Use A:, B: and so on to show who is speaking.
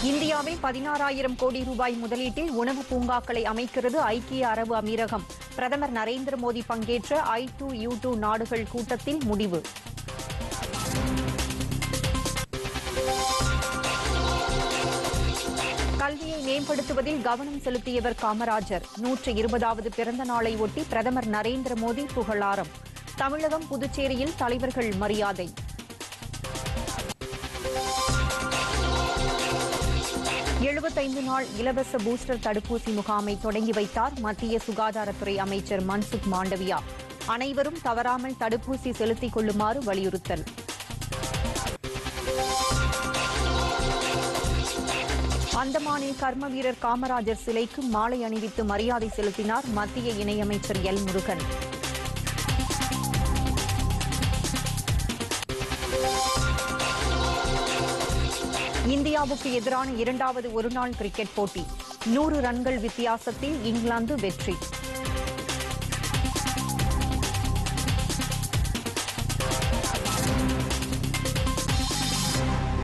A: இந்தியாவில் பதினாறாயிரம் கோடி ரூபாய் முதலீட்டில் உணவு பூங்காக்களை அமைக்கிறது ஐக்கிய அரபு அமீரகம் பிரதமர் நரேந்திர மோடி பங்கேற்ற ஐ டூ யூ டூ நாடுகள் கூட்டத்தில் முடிவு கல்வியை மேம்படுத்துவதில் கவனம் செலுத்தியவர் காமராஜர் நூற்று இருபதாவது பிறந்த நாளை ஒட்டி பிரதமர் நரேந்திர மோடி புகழாரம் தமிழகம் புதுச்சேரியில் தலைவர்கள் மரியாதை எழுபத்தைந்து நாள் இலவச பூஸ்டர் தடுப்பூசி முகாமை தொடங்கி வைத்தார் மத்திய சுகாதாரத்துறை அமைச்சர் மன்சுக் மாண்டவியா அனைவரும் தவறாமல் தடுப்பூசி செலுத்திக் கொள்ளுமாறு வலியுறுத்தல் அந்தமானில் கர்ம வீரர் காமராஜர் சிலைக்கு மாலை அணிவித்து மரியாதை செலுத்தினார் மத்திய இணையமைச்சர் எல் முருகன் இந்தியாவுக்கு எதிரான இரண்டாவது ஒருநாள் கிரிக்கெட் போட்டி நூறு ரன்கள் வித்தியாசத்தில் இங்கிலாந்து வெற்றி